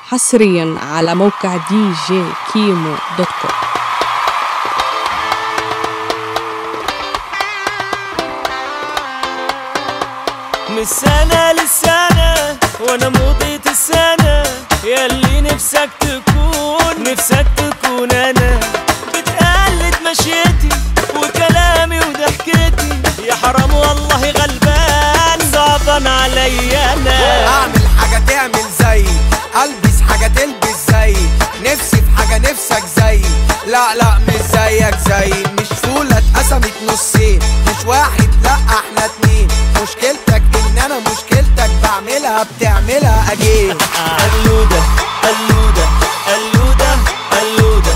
حصريا على موقع دي جي كيمو دوت كوم من السنة للسنة وانا مضيت السنة ياللي نفسك تكون نفسك تكون انا بتقلد مشيتي وكلامي وضحكتي يا حرام والله غلبان صعبان عليا انا اعمل حاجة تعمل زي البس حاجة تلبس زي نفسي في حاجة نفسك زي لا لا مش زيك زي مش فولة اتقسمت نصين مش واحد لا احنا اتنين مشكلتك ان انا مشكلتك بعملها بتعملها اجين قلودة قلودة قلودة قلودة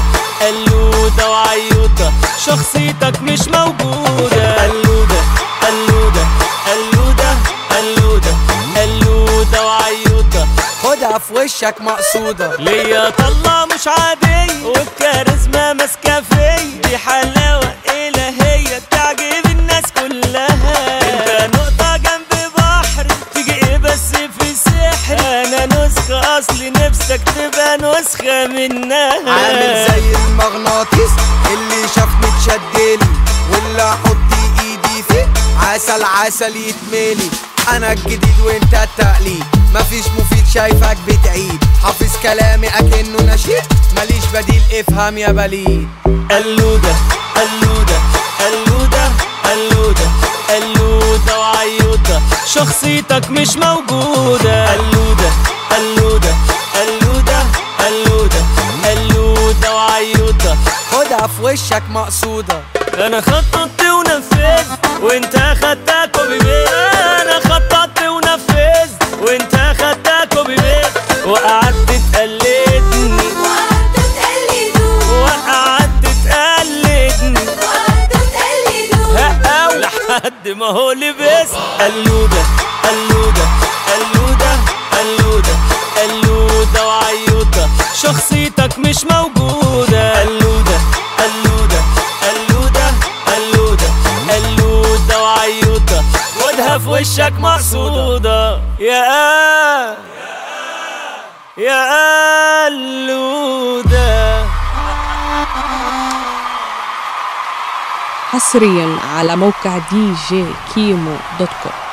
قلودة وعيوطة شخصيتك مش موجودة قلودة قلودة قلودة قلودة قلودة وعيوطة خدها في وشك مقصودة ليا طلة مش عادية والكاريزما ماسكة فيا دي حلاوة إلهية تعجب الناس كلها انت نقطة جنب بحر تيجي ايه بس في سحر انا نسخة اصلي نفسك تبقى نسخة منها عامل زي المغناطيس اللي شافني اتشدلي واللي احط ايدي فيه عسل عسل يتملي انا الجديد وانت التقليد مفيش مفيد شايفك بتعيد حافظ كلامي اكنه نشيد ماليش بديل افهم يا بليد قلودة قلودة قلودة قلودة قلودة وعيوطة شخصيتك مش موجودة قلودة قلودة قلودة قلودة قلودة وعيوطة خدها في وشك مقصودة انا خططت ونفذت وانت خدتها كوبي بيت انا خططت ونفذت وانت خدتها كوبي بيت وقعدت تقلدني وقعدتوا تقلدوا وقعدت تقلدني وقعدتوا تقلدوا هقاو لحد ما هو لبس قلودة قلودة قلودة قلودة قلودة وعيوطة شخصيتك مش موجودة قلودة قلودة قلودة قلودة قلودة وعيوطة خدها في وشك مقصودة يا آه يا قلودة حصريا على موقع دي جي كيمو دوت كوم